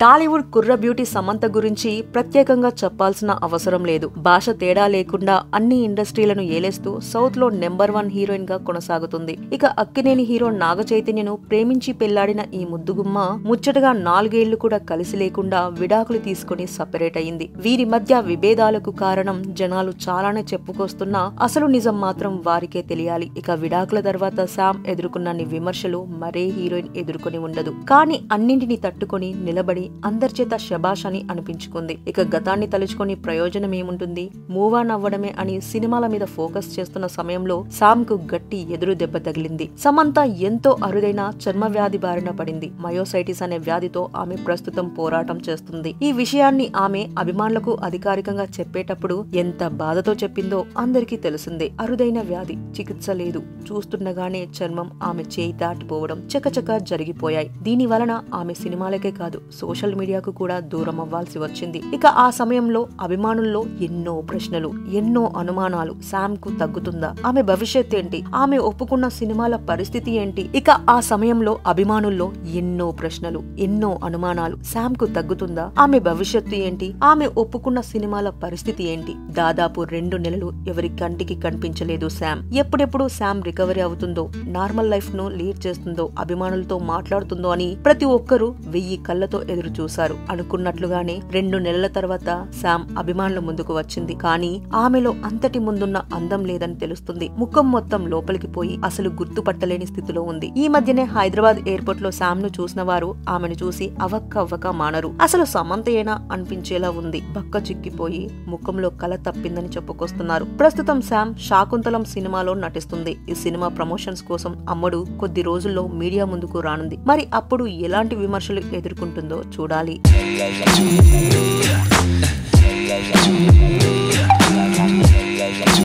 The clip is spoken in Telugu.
టాలీవుడ్ కుర్ర బ్యూటీ సమంత గురించి ప్రత్యేకంగా చెప్పాల్సిన అవసరం లేదు భాష తేడా లేకుండా అన్ని ఇండస్ట్రీలను ఏలేస్తూ సౌత్ లో నెంబర్ వన్ హీరోయిన్ గా కొనసాగుతుంది ఇక అక్కినేని హీరో నాగ చైతన్యను ప్రేమించి పెళ్లాడిన ఈ ముద్దుగుమ్మ ముచ్చటగా నాలుగేళ్లు కూడా కలిసి లేకుండా విడాకులు తీసుకుని సపరేట్ అయింది వీరి మధ్య విభేదాలకు కారణం జనాలు చాలానే చెప్పుకొస్తున్నా అసలు నిజం మాత్రం వారికే తెలియాలి ఇక విడాకుల తర్వాత శామ్ ఎదుర్కొన్నన్ని విమర్శలు మరే హీరోయిన్ ఎదుర్కొని ఉండదు కానీ అన్నింటినీ తట్టుకొని నిలబడి అందరిచేత శబాష్ అని అనిపించుకుంది ఇక గతాన్ని తలుచుకొని ప్రయోజనం ఏముంటుంది మూవ్ ఆన్ అవ్వడమే అని సినిమాల మీద ఫోకస్ చేస్తున్న సమయంలో శామ్ కు గట్టి ఎదురు దెబ్బ తగిలింది సమంత ఎంతో అరుదైన చర్మ వ్యాధి బారిన పడింది మయోసైటిస్ అనే వ్యాధితో ఆమె ప్రస్తుతం పోరాటం చేస్తుంది ఈ విషయాన్ని ఆమె అభిమానులకు అధికారికంగా చెప్పేటప్పుడు ఎంత బాధతో చెప్పిందో అందరికీ తెలిసిందే అరుదైన వ్యాధి చికిత్స లేదు చూస్తుండగానే చర్మం ఆమె చేయి దాటిపోవడం చకచక జరిగిపోయాయి దీని వలన ఆమె సినిమాలకే కాదు సోషల్ మీడియాకు కూడా దూరం అవ్వాల్సి వచ్చింది ఇక ఆ సమయంలో అభిమానుల్లో ఎన్నో ప్రశ్నలు ఎన్నో అనుమానాలు శామ్ కు తగ్గుతుందా ఆమె భవిష్యత్ ఏంటి ఆమె ఒప్పుకున్న సినిమాల పరిస్థితి ఏంటి ఇక ఆ సమయంలో అభిమానుల్లో ఎన్నో ప్రశ్నలు ఎన్నో అనుమానాలు శామ్ కు తగ్గుతుందా ఆమె భవిష్యత్తు ఏంటి ఆమె ఒప్పుకున్న సినిమాల పరిస్థితి ఏంటి దాదాపు రెండు నెలలు ఎవరి కంటికి కనిపించలేదు శామ్ ఎప్పుడెప్పుడు శామ్ రికవరీ అవుతుందో నార్మల్ లైఫ్ ను లీడ్ చేస్తుందో అభిమానులతో మాట్లాడుతుందో అని ప్రతి ఒక్కరూ వెయ్యి కళ్ళతో ఎదురు చూశారు అనుకున్నట్లుగానే రెండు నెలల తర్వాత శామ్ అభిమానుల ముందుకు వచ్చింది కానీ ఆమెలో అంతటి ముందున్న అందం లేదని తెలుస్తుంది ముఖం మొత్తం లోపలికి పోయి అసలు గుర్తుపట్టలేని స్థితిలో ఉంది ఈ మధ్యనే హైదరాబాద్ ఎయిర్పోర్ట్ లో శామ్ ను చూసిన వారు ఆమెను చూసి అవక్క అవ్వక మానరు అసలు సమంతయేనా అనిపించేలా ఉంది బక్క చిక్కిపోయి ముఖంలో కల తప్పిందని చెప్పుకొస్తున్నారు ప్రస్తుతం శామ్ శాకుంతలం సినిమాలో నటిస్తుంది ఈ సినిమా ప్రమోషన్స్ కోసం అమ్మడు కొద్ది రోజుల్లో మీడియా ముందుకు రానుంది మరి అప్పుడు ఎలాంటి విమర్శలు ఎదుర్కొంటుందో చూడాలి